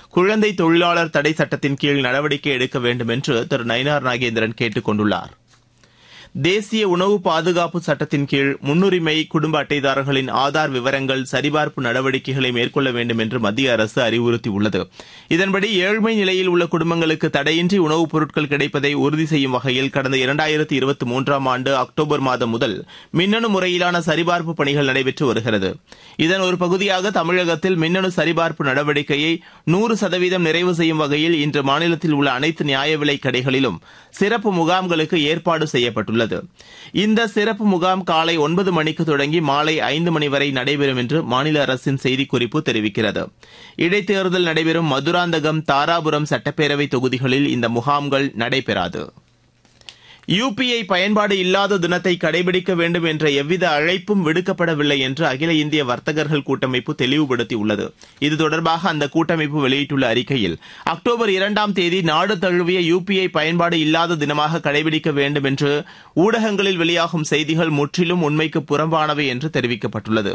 குழந்தை தொழிலாளர் தடை சட்டத்தின் கீழ் நடவடிக்கை எடுக்க வேண்டும் என்று திரு நயினார் நாகேந்திரன் கேட்டுக் கொண்டுள்ளார் தேசிய உணவு பாதுகாப்பு சட்டத்தின் கீழ் முன்னுரிமை குடும்ப அட்டைதாரர்களின் ஆதார் விவரங்கள் சரிபார்ப்பு நடவடிக்கைகளை மேற்கொள்ள வேண்டும் என்று மத்திய அரசு அறிவுறுத்தியுள்ளது இதன்படி ஏழ்மை நிலையில் உள்ள குடும்பங்களுக்கு தடையின்றி உணவுப் பொருட்கள் கிடைப்பதை உறுதி செய்யும் வகையில் கடந்த இரண்டாயிரத்தி இருபத்தி மூன்றாம் ஆண்டு அக்டோபர் மாதம் முதல் மின்னணு முறையிலான சரிபார்ப்பு பணிகள் நடைபெற்று வருகிறது இதன் ஒரு பகுதியாக தமிழகத்தில் மின்னணு சரிபார்ப்பு நடவடிக்கையை நூறு சதவீதம் நிறைவு செய்யும் வகையில் இன்று மாநிலத்தில் உள்ள அனைத்து நியாய விலைக் கடைகளிலும் சிறப்பு முகாம்களுக்கு ஏற்பாடு செய்யப்பட்டுள்ளது இந்த சிறப்பு முகாம் காலை ஒன்பது மணிக்கு தொடங்கி மாலை ஐந்து மணி வரை நடைபெறும் என்று மாநில அரசின் செய்திக்குறிப்பு தெரிவிக்கிறது இடைத்தேர்தல் நடைபெறும் மதுராந்தகம் தாராபுரம் சட்டப்பேரவை தொகுதிகளில் இந்த முகாம்கள் நடைபெறாது யுபிஐ பயன்பாடு இல்லாத தினத்தை கடைபிடிக்க வேண்டும் என்ற எவ்வித அழைப்பும் விடுக்கப்படவில்லை என்று அகில இந்திய வர்த்தகர்கள் கூட்டமைப்பு தெளிவுபடுத்தியுள்ளது இது தொடர்பாக அந்த கூட்டமைப்பு வெளியிட்டுள்ள அறிக்கையில் அக்டோபர் இரண்டாம் தேதி நாடு தழுவிய யுபிஐ பயன்பாடு இல்லாத தினமாக கடைபிடிக்க வேண்டும் என்று ஊடகங்களில் வெளியாகும் செய்திகள் முற்றிலும் உண்மைக்கு புறம்பானவை என்று தெரிவிக்கப்பட்டுள்ளது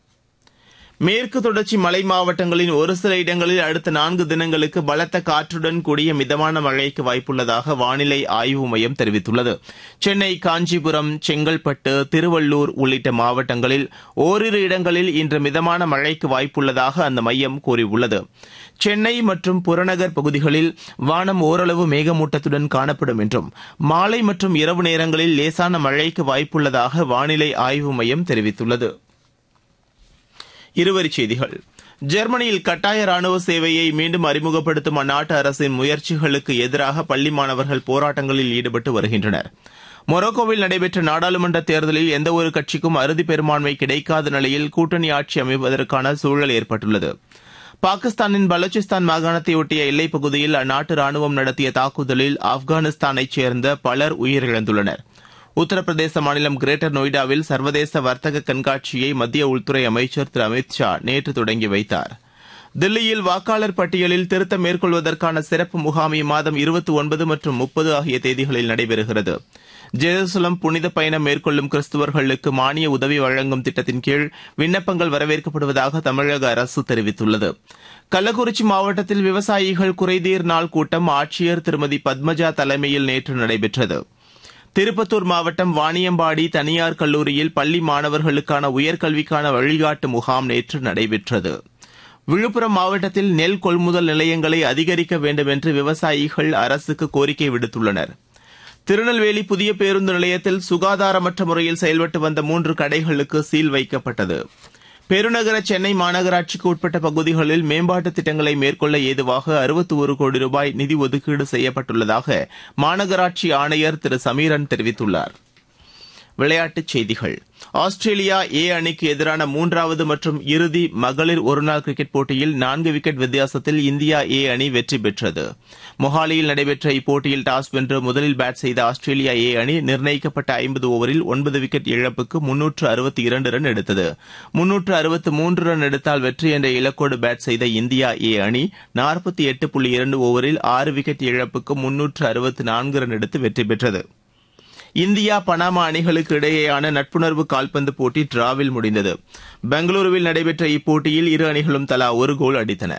மேற்கு தொடர்ச்சி மலை மாவட்டங்களின் ஒரு சில இடங்களில் அடுத்த நான்கு தினங்களுக்கு பலத்த காற்றுடன் கூடிய மிதமான மழைக்கு வாய்ப்புள்ளதாக வானிலை ஆய்வு மையம் தெரிவித்துள்ளது சென்னை காஞ்சிபுரம் செங்கல்பட்டு திருவள்ளூர் உள்ளிட்ட மாவட்டங்களில் ஓரிரு இடங்களில் இன்று மிதமான மழைக்கு வாய்ப்புள்ளதாக அந்த மையம் கூறியுள்ளது சென்னை மற்றும் புறநகர் பகுதிகளில் வானம் ஓரளவு மேகமூட்டத்துடன் காணப்படும் என்றும் மாலை மற்றும் இரவு நேரங்களில் லேசான மழைக்கு வாய்ப்புள்ளதாக வானிலை ஆய்வு மையம் தெரிவித்துள்ளது இருவரிச் செய்திகள் ஜெர்மனியில் கட்டாய ராணுவ சேவையை மீண்டும் அறிமுகப்படுத்தும் அந்நாட்டு அரசின் முயற்சிகளுக்கு எதிராக பள்ளி மாணவர்கள் போராட்டங்களில் ஈடுபட்டு வருகின்றனர் மொரோக்கோவில் நடைபெற்ற நாடாளுமன்ற தேர்தலில் எந்தவொரு கட்சிக்கும் அறுதி பெரும்பான்மை கிடைக்காத நிலையில் கூட்டணி ஆட்சி அமைவதற்கான சூழல் ஏற்பட்டுள்ளது பாகிஸ்தானின் பலூச்சிஸ்தான் மாகாணத்தை ஒட்டிய எல்லைப் பகுதியில் அந்நாட்டு ராணுவம் நடத்திய தாக்குதலில் ஆப்கானிஸ்தானைச் சேர்ந்த பலர் உயிரிழந்துள்ளனர் உத்தரப்பிரதேச மாநிலம் கிரேட்டர் நொய்டாவில் சர்வதேச வர்த்தக கண்காட்சியை மத்திய உள்துறை அமைச்சர் திரு அமித் ஷா நேற்று தொடங்கி வைத்தார் தில்லியில் வாக்காளர் பட்டியலில் திருத்தம் மேற்கொள்வதற்கான சிறப்பு முகாம் இம்மாதம் இருபத்தி ஒன்பது மற்றும் முப்பது ஆகிய தேதிகளில் நடைபெறுகிறது ஜெருசலம் புனித பயணம் மேற்கொள்ளும் கிறிஸ்துவர்களுக்கு மானிய உதவி வழங்கும் திட்டத்தின் கீழ் விண்ணப்பங்கள் வரவேற்கப்படுவதாக தமிழக அரசு தெரிவித்துள்ளது கள்ளக்குறிச்சி மாவட்டத்தில் விவசாயிகள் குறைதீர் நாள் கூட்டம் ஆட்சியர் திருமதி பத்மஜா தலைமையில் நேற்று நடைபெற்றது திருப்பத்தூர் மாவட்டம் வாணியம்பாடி தனியார் கல்லூரியில் பள்ளி மாணவர்களுக்கான உயர்கல்விக்கான வழிகாட்டு முகாம் நேற்று நடைபெற்றது விழுப்புரம் மாவட்டத்தில் நெல் கொள்முதல் நிலையங்களை அதிகரிக்க வேண்டும் என்று விவசாயிகள் அரசுக்கு கோரிக்கை விடுத்துள்ளனர் திருநெல்வேலி புதிய பேருந்து நிலையத்தில் சுகாதாரமற்ற முறையில் செயல்பட்டு வந்த மூன்று கடைகளுக்கு சீல் வைக்கப்பட்டது பெருநகர சென்னை மாநகராட்சிக்கு உட்பட்ட பகுதிகளில் மேம்பாட்டு திட்டங்களை மேற்கொள்ள ஏதுவாக அறுபத்தி ஒரு கோடி ரூபாய் நிதி ஒதுக்கீடு செய்யப்பட்டுள்ளதாக மாநகராட்சி ஆணையர் திரு சமீரன் தெரிவித்துள்ளார் விளையாட்டுச் செய்திகள் ஆஸ்திரேலியா ஏ அணிக்கு எதிரான மூன்றாவது மற்றும் இறுதி மகளிர் ஒருநாள் கிரிக்கெட் போட்டியில் நான்கு விக்கெட் வித்தியாசத்தில் இந்தியா ஏ அணி வெற்றி பெற்றது மொஹாலியில் நடைபெற்ற இப்போட்டியில் டாஸ் வென்று முதலில் பேட் செய்த ஆஸ்திரேலியா ஏ அணி நிர்ணயிக்கப்பட்ட ஐம்பது ஓவரில் ஒன்பது விக்கெட் இழப்புக்கு முன்னூற்று அறுபத்தி இரண்டு ரன் எடுத்தது முன்னூற்று அறுபத்து மூன்று ரன் எடுத்தால் வெற்றி என்ற இலக்கோடு பேட் செய்த இந்தியா ஏ அணி நாற்பத்தி எட்டு புள்ளி இரண்டு ஓவரில் ஆறு விக்கெட் இழப்புக்கு முன்னூற்று அறுபத்து நான்கு ரன் எடுத்து வெற்றி பெற்றது இந்தியா பனாமா அணிகளுக்கு இடையேயான நட்புணர்வு கால்பந்து போட்டி டிராவில் முடிந்தது பெங்களூருவில் நடைபெற்ற இப்போட்டியில் இரு அணிகளும் தலா ஒரு கோல் அடித்தன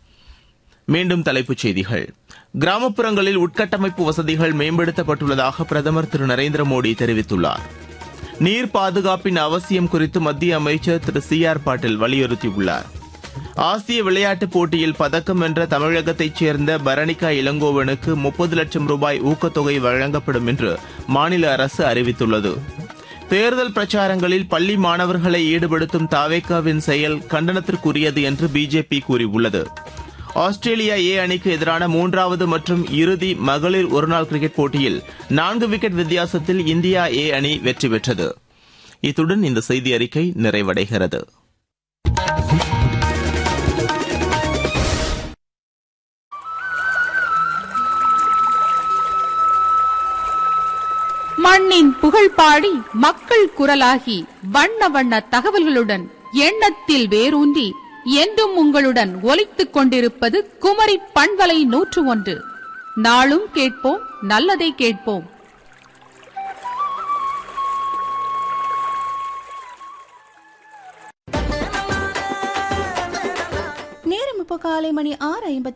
மீண்டும் தலைப்புச் செய்திகள் கிராமப்புறங்களில் உட்கட்டமைப்பு வசதிகள் மேம்படுத்தப்பட்டுள்ளதாக பிரதமர் திரு நரேந்திர மோடி தெரிவித்துள்ளார் நீர் பாதுகாப்பின் அவசியம் குறித்து மத்திய அமைச்சர் திரு சி ஆர் பாட்டீல் வலியுறுத்தியுள்ளார் ஆசிய விளையாட்டுப் போட்டியில் பதக்கம் வென்ற தமிழகத்தைச் சேர்ந்த பரணிகா இளங்கோவனுக்கு முப்பது லட்சம் ரூபாய் ஊக்கத்தொகை வழங்கப்படும் என்று மாநில அரசு அறிவித்துள்ளது தேர்தல் பிரச்சாரங்களில் பள்ளி மாணவர்களை ஈடுபடுத்தும் தாவேக்காவின் செயல் கண்டனத்திற்குரியது என்று பிஜேபி கூறியுள்ளது ஆஸ்திரேலியா ஏ அணிக்கு எதிரான மூன்றாவது மற்றும் இறுதி மகளிர் ஒருநாள் கிரிக்கெட் போட்டியில் நான்கு விக்கெட் வித்தியாசத்தில் இந்தியா ஏ அணி வெற்றி பெற்றது இத்துடன் இந்த செய்தி அறிக்கை நிறைவடைகிறது மண்ணின் புகழ் பாடி மக்கள் குரலாகி வண்ண வண்ண தகவல்களுடன் எண்ணத்தில் வேரூன்றி என்றும் உங்களுடன் ஒலித்துக் கொண்டிருப்பது குமரி பண்பலை நூற்று ஒன்று நாளும் கேட்போம் நல்லதை கேட்போம் நேரம் இப்போ காலை மணி ஆறு ஐம்பத்தி